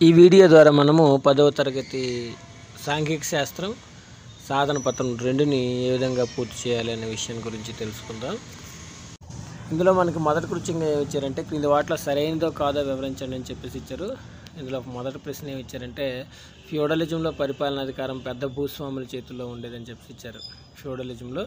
ఈ వీడియో ద్వారా మనము పదవ తరగతి సాంఘిక శాస్త్రం సాధన పత్రం రెండుని ఏ విధంగా పూర్తి చేయాలి అనే విషయం గురించి తెలుసుకుందాం ఇందులో మనకి మొదటి కృత్యంగా ఏమి ఇచ్చారంటే క్రింది వాటిలో సరైనదో కాదో వివరించండి అని చెప్పేసి ఇచ్చారు ఇందులో మొదటి ప్రశ్న ఏమి ఇచ్చారంటే ఫ్యూడలిజంలో పరిపాలనాధికారం పెద్ద భూస్వాముల చేతుల్లో ఉండేదని చెప్పేసి ఇచ్చారు ఫ్యూడలిజంలో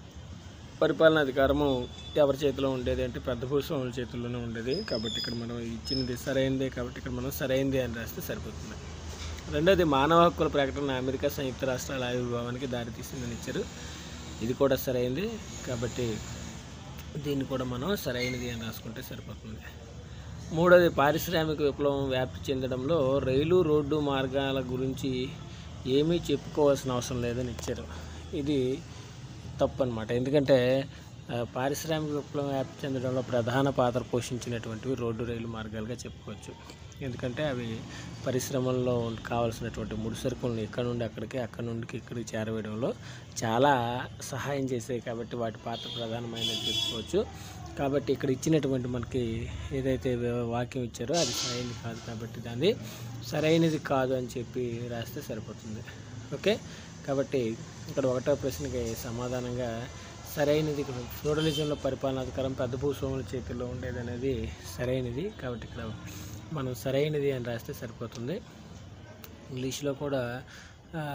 పరిపాలనాధికారము ఎవరి చేతిలో ఉండేది అంటే పెద్ద భూస్వాముల చేతుల్లోనే ఉండేది కాబట్టి ఇక్కడ మనం ఇచ్చినది సరైనదే కాబట్టి ఇక్కడ మనం సరైనది అని రాస్తే సరిపోతుంది రెండోది మానవ హక్కుల ప్రకటన అమెరికా సంయుక్త రాష్ట్రాల ఆవిర్భావానికి దారితీసిందని ఇచ్చారు ఇది కూడా సరైనది కాబట్టి దీన్ని కూడా మనం సరైనది అని రాసుకుంటే సరిపోతుంది మూడోది పారిశ్రామిక విప్లవం వ్యాప్తి చెందడంలో రైలు రోడ్డు మార్గాల గురించి ఏమీ చెప్పుకోవాల్సిన అవసరం లేదని ఇచ్చారు ఇది తప్పు అనమాట ఎందుకంటే ఆ, పారిశ్రామిక విప్లవం వ్యాప్తి చెందడంలో ప్రధాన పాత్ర పోషించినటువంటివి రోడ్డు రైలు మార్గాలుగా చెప్పుకోవచ్చు ఎందుకంటే అవి పరిశ్రమల్లో కావాల్సినటువంటి ముడి సరుకులను ఇక్కడ నుండి అక్కడికి అక్కడ నుండి ఇక్కడికి చేరవేయడంలో చాలా సహాయం చేసాయి కాబట్టి వాటి పాత్ర ప్రధానమైనది చెప్పుకోవచ్చు కాబట్టి ఇక్కడ ఇచ్చినటువంటి మనకి ఏదైతే వా- వాక్యం ఇచ్చారో అది సరైనది కాదు కాబట్టి దాన్ని సరైనది కాదు అని చెప్పి రాస్తే సరిపోతుంది ఓకే కాబట్టి ఇక్కడ ఒకటో ప్రశ్నకి సమాధానంగా సరైనది ఫ్యూడలిజంలో పరిపాలనాధికారం పెద్ద భూస్వాముల చేతుల్లో ఉండేది అనేది సరైనది కాబట్టి ఇక్కడ మనం సరైనది అని రాస్తే సరిపోతుంది ఇంగ్లీష్లో కూడా ఆ,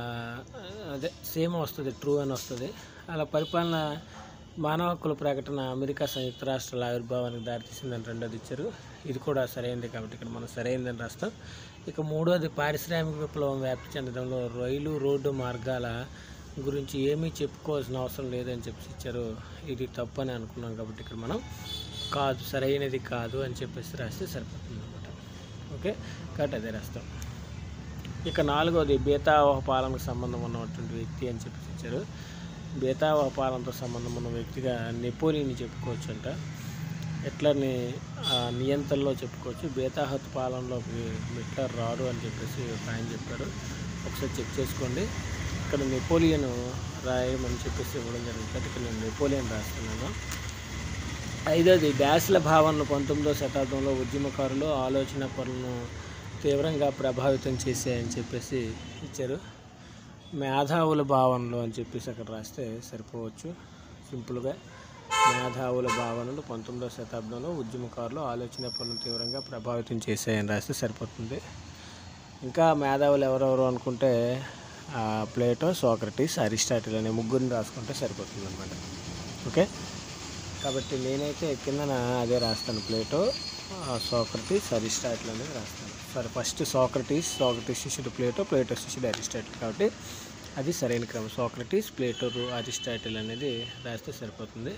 అదే సేమ్ వస్తుంది ట్రూ అని వస్తుంది అలా పరిపాలన మానవ హక్కుల ప్రకటన అమెరికా సంయుక్త రాష్ట్రాల ఆవిర్భావానికి దారితీసిందని రెండోది ఇచ్చారు ఇది కూడా సరైనది కాబట్టి ఇక్కడ మనం సరైనదని రాస్తాం ఇక మూడోది పారిశ్రామిక విప్లవం వ్యాప్తి చెందడంలో రైలు రోడ్డు మార్గాల గురించి ఏమీ చెప్పుకోవాల్సిన అవసరం లేదని చెప్పి ఇచ్చారు ఇది తప్పు అని అనుకున్నాం కాబట్టి ఇక్కడ మనం కాదు సరైనది కాదు అని చెప్పేసి రాస్తే సరిపోతుంది అనమాట ఓకే కాబట్టి అదే రాస్తాం ఇక నాలుగోది బేతావహ పాలనకు సంబంధం ఉన్నటువంటి వ్యక్తి అని చెప్పి ఇచ్చారు బేతావహ పాలనతో సంబంధం ఉన్న వ్యక్తిగా నెపోలియన్ చెప్పుకోవచ్చు అంట హిట్లర్ని ఆ నియంత్రణలో చెప్పుకోవచ్చు బేతాహత్ పాలనలోకి హిట్లర్ రాడు అని చెప్పేసి ఒక ఆయన చెప్పారు ఒకసారి చెక్ చేసుకోండి ఇక్కడ నెపోలియన్ రాయమని చెప్పేసి ఇవ్వడం జరుగుతుంది ఇక్కడ నేను నెపోలియన్ రాస్తున్నాను ఐదోది డాష్ల భావనలు పంతొమ్మిదవ శతాబ్దంలో ఉద్యమకారులు ఆలోచన పనులను తీవ్రంగా ప్రభావితం చేశాయని చెప్పేసి ఇచ్చారు మేధావుల భావనలు అని చెప్పేసి అక్కడ రాస్తే సరిపోవచ్చు సింపుల్గా మేధావుల భావనలు పంతొమ్మిదవ శతాబ్దంలో ఉద్యమకారులు ఆలోచన పనులను తీవ్రంగా ప్రభావితం చేశాయని రాస్తే సరిపోతుంది ఇంకా మేధావులు ఎవరెవరు అనుకుంటే ఆ, ప్లేటో సోక్రటీస్ అరిస్టాటిల్ అనే ముగ్గురిని రాసుకుంటే సరిపోతుంది అనమాట ఓకే కాబట్టి నేనైతే కిందన అదే రాస్తాను ప్లేటో ఆ, సోక్రటీస్ అరిస్టాటిల్ అనేది రాస్తాను సరే ఫస్ట్ సోక్రటీస్ సోక్రటీస్ శిష్యుడు ప్లేటో ప్లేటో శిష్యుడు అరిస్టాటిల్ కాబట్టి అది సరైన క్రమం సోక్రటీస్ ప్లేటో అరిస్టాటిల్ అనేది రాస్తే సరిపోతుంది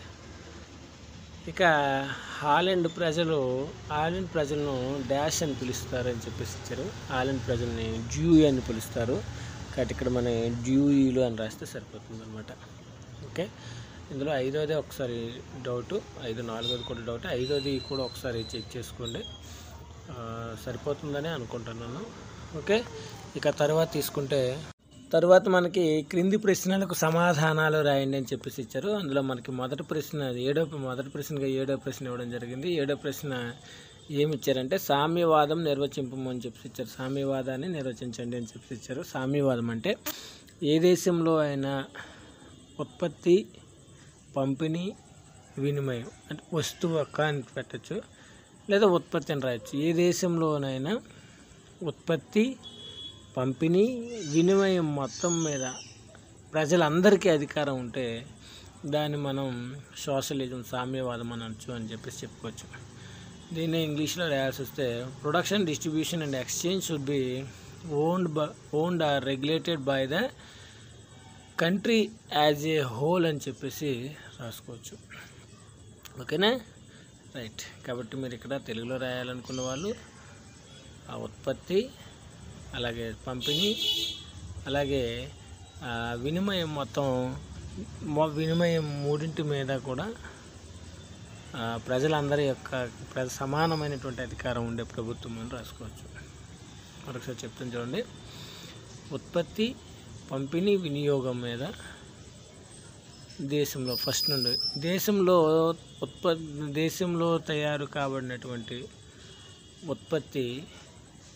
ఇక హాలెండ్ ప్రజలు హాలెండ్ ప్రజలను డాష్ అని పిలుస్తారు అని చెప్పేసి ఇచ్చారు హాలెండ్ ప్రజల్ని జ్యూ అని పిలుస్తారు కాబట్టి ఇక్కడ మన జ్యూఈలు అని రాస్తే సరిపోతుంది అనమాట ఓకే ఇందులో ఐదోది ఒకసారి డౌట్ ఐదు నాలుగోది కూడా డౌట్ ఐదోది కూడా ఒకసారి చెక్ చేసుకోండి ఆ, సరిపోతుందని అనుకుంటున్నాను ఓకే ఇక తర్వాత తీసుకుంటే తర్వాత మనకి క్రింది ప్రశ్నలకు సమాధానాలు రాయండి అని చెప్పేసి ఇచ్చారు అందులో మనకి మొదటి ప్రశ్న ఏడో మొదటి ప్రశ్నగా ఏడో ప్రశ్న ఇవ్వడం జరిగింది ఏడో ప్రశ్న ఏమి ఇచ్చారంటే సామ్యవాదం నిర్వచింపమని చెప్పి ఇచ్చారు సామ్యవాదాన్ని నిర్వచించండి అని చెప్పి ఇచ్చారు సామ్యవాదం అంటే ఏ దేశంలో అయినా ఉత్పత్తి పంపిణీ వినిమయం అంటే వస్తువు ఒక్క అని పెట్టచ్చు లేదా ఉత్పత్తి అని రాయొచ్చు ఏ దేశంలోనైనా ఉత్పత్తి పంపిణీ వినిమయం మొత్తం మీద ప్రజలందరికీ అధికారం ఉంటే దాన్ని మనం సోషలిజం సామ్యవాదం అనొచ్చు అని చెప్పేసి చెప్పుకోవచ్చు దీన్ని ఇంగ్లీష్లో రాయాల్సి వస్తే production distribution and exchange should be owned by owned or regulated by the country as a whole అని చెప్పేసి రాసుకోవచ్చు ఓకేనా రైట్ కాబట్టి మీరు ఇక్కడ తెలుగులో రాయాలనుకున్న వాళ్ళు ఆ ఉత్పత్తి అలాగే పంపిణీ అలాగే ఆ, వినిమయం మొత్తం మొ- వినిమయం మూడింటి మీద కూడా ఆ, ప్రజలందరి యొక్క ప్ర సమానమైనటువంటి అధికారం ఉండే ప్రభుత్వం అని రాసుకోవచ్చు మరొకసారి చెప్తాను చూడండి ఉత్పత్తి పంపిణీ వినియోగం మీద దేశంలో ఫస్ట్ నుండి దేశంలో ఉత్పత్తి దేశంలో తయారు కాబడినటువంటి ఉత్పత్తి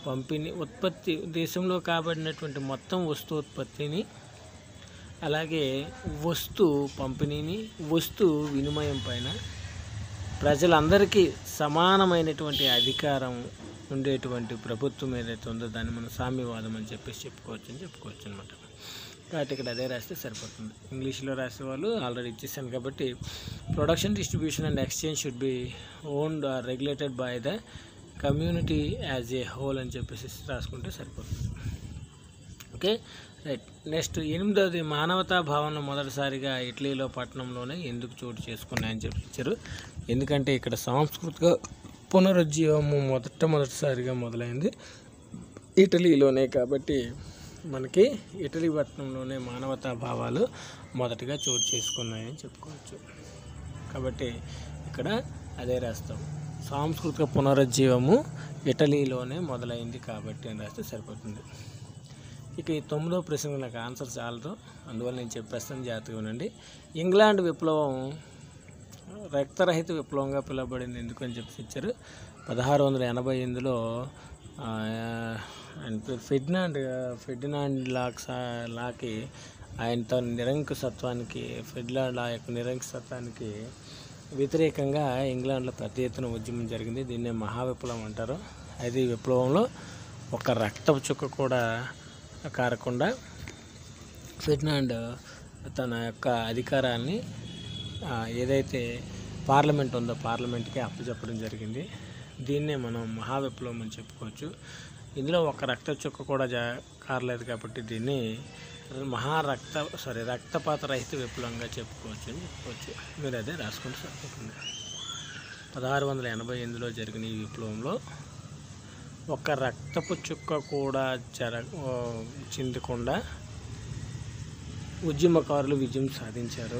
పంపిణీ ఉత్పత్తి దేశంలో కాబడినటువంటి మొత్తం వస్తు ఉత్పత్తిని అలాగే వస్తు పంపిణీని వస్తు వినిమయం పైన ప్రజలందరికీ సమానమైనటువంటి అధికారం ఉండేటువంటి ప్రభుత్వం ఏదైతే ఉందో దాన్ని మనం సామ్యవాదం అని చెప్పేసి చెప్పుకోవచ్చు అని చెప్పుకోవచ్చు అనమాట కాబట్టి ఇక్కడ అదే రాస్తే సరిపోతుంది ఇంగ్లీష్లో రాసే వాళ్ళు ఆల్రెడీ ఇచ్చేసాను కాబట్టి production distribution and exchange should be owned or regulated by the community as a whole అని చెప్పేసి రాసుకుంటే సరిపోతుంది ఓకే రైట్ నెక్స్ట్ ఎనిమిదవది మానవతా భావనలు మొదటిసారిగా ఇటలీలో పట్టణంలోనే ఎందుకు చోటు చేసుకున్నాయని చెప్పి ఇచ్చారు ఎందుకంటే ఇక్కడ సాంస్కృతిక పునరుజ్జీవము మొదటమొదటిసారిగా మొదలైంది ఇటలీలోనే కాబట్టి మనకి ఇటలీ పట్టణంలోనే మానవతా భావాలు మొదటగా చోటు చేసుకున్నాయని చెప్పుకోవచ్చు కాబట్టి ఇక్కడ అదే రాస్తాం సాంస్కృతిక పునరుజ్జీవము ఇటలీలోనే మొదలైంది కాబట్టి అని రాస్తే సరిపోతుంది ఇక ఈ తొమ్మిదో ప్రశ్నకు నాకు ఆన్సర్ చాలదు అందువల్ల నేను చెప్పేస్తాను జాగ్రత్తగా ఉండండి ఇంగ్లాండ్ విప్లవం రక్తరహిత విప్లవంగా పిలువబడింది ఎందుకని చెప్పి ఇచ్చారు పదహారు వందల ఎనభై ఎనిమిదిలో ఆ, ఆయన పేరు ఫెర్డినాండ్ ఫెర్డినాండ్ లాక్స్ లాకి ఆయన తన నిరంకుశత్వానికి ఫెర్డినాండ్ లా యొక్క నిరంకుశత్వానికి వ్యతిరేకంగా ఇంగ్లాండ్లో పెద్ద ఎత్తున ఉద్యమం జరిగింది దీన్నే మహావిప్లవం అంటారు అయితే ఈ విప్లవంలో ఒక రక్తపు చుక్క కూడా కారకుండా ఫెర్డినాండ్ తన యొక్క అధికారాన్ని ఆ, ఏదైతే పార్లమెంట్ ఉందో పార్లమెంట్కి అప్పచెప్పడం జరిగింది దీన్నే మనం మహావిప్లవం అని చెప్పుకోవచ్చు ఇందులో ఒక రక్త చుక్క కూడా జా కారలేదు కాబట్టి దీన్ని మహారక్త సారీ రక్తపాత రహిత విప్లవంగా చెప్పుకోవచ్చు అని చెప్పుకోవచ్చు మీరు అదే రాసుకుంటే సరిపోతుంది పదహారు వందల ఎనభై ఎనిమిదిలో జరిగిన ఈ విప్లవంలో ఒక రక్తపు చుక్క కూడా జర ఓ, చిందకుండా ఉద్యమకారులు విజయం సాధించారు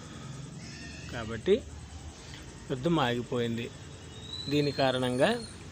కాబట్టి యుద్ధం ఆగిపోయింది దీని కారణంగా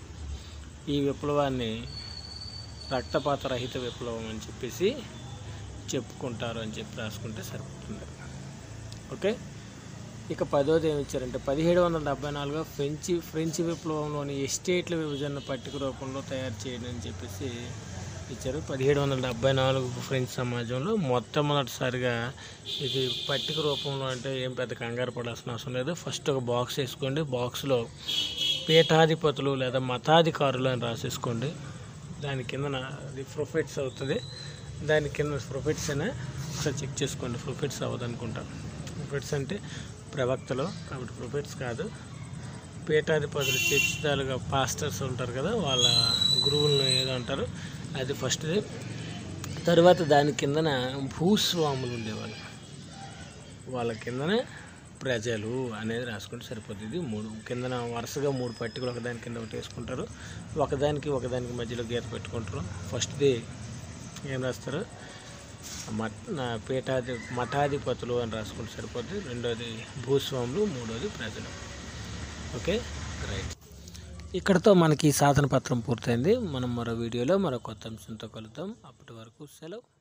ఈ విప్లవాన్ని రక్తపాత రహిత విప్లవం అని చెప్పేసి చెప్పుకుంటారు అని చెప్పి రాసుకుంటే సరిపోతుంది ఓకే ఇక పదోది ఏమి ఇచ్చారంటే పదిహేడు వందల డెబ్బై నాలుగులో ఫ్రెంచ్ ఫ్రెంచ్ విప్లవంలోని ఎస్టేట్ల విభజన పట్టిక రూపంలో తయారు చేయడం అని చెప్పేసి ఇచ్చారు పదిహేడు వందల డెబ్బై నాలుగు ఫ్రెంచ్ సమాజంలో మొట్టమొదటిసారిగా ఇది పట్టిక రూపంలో అంటే ఏం పెద్ద కంగారు పడాల్సిన అవసరం లేదు ఫస్ట్ ఒక బాక్స్ వేసుకోండి బాక్స్లో పీఠాధిపతులు లేదా మతాధికారులు అని రాసేసుకోండి దాని కింద అది ప్రొఫిట్స్ అవుతుంది దాని కింద ప్రొఫిట్స్ అయినా ఒకసారి చెక్ చేసుకోండి ప్రొఫిట్స్ అవ్వదు అనుకుంటా ప్రొఫిట్స్ అంటే ప్రవక్తలు కాబట్టి ప్రొఫిట్స్ కాదు పీఠాధిపతులు చర్చిదాలుగా పాస్టర్స్ ఉంటారు కదా వాళ్ళ గురువులను ఏదో అంటారు అది ఫస్ట్ది తర్వాత దాని కిందన భూస్వాములు ఉండేవాళ్ళు వాళ్ళ కిందన ప్రజలు అనేది రాసుకుంటే సరిపోతుంది ఇది మూడు కిందన వరుసగా మూడు పట్టికలు ఒకదాని కింద ఒకటి వేసుకుంటారు ఒకదానికి ఒకదానికి మధ్యలో గీత పెట్టుకుంటారు ఫస్ట్ది ఏం రాస్తారు మఠ నా పీఠాధి మఠాధిపతులు అని రాసుకుంటే సరిపోద్ది రెండోది భూస్వాములు మూడోది ప్రజలు ఓకే రైట్ ఇక్కడతో మనకి ఈ సాధన పత్రం పూర్తయింది మనం మరో వీడియోలో మరో కొత్త అంశంతో కలుద్దాం అప్పటి వరకు సెలవు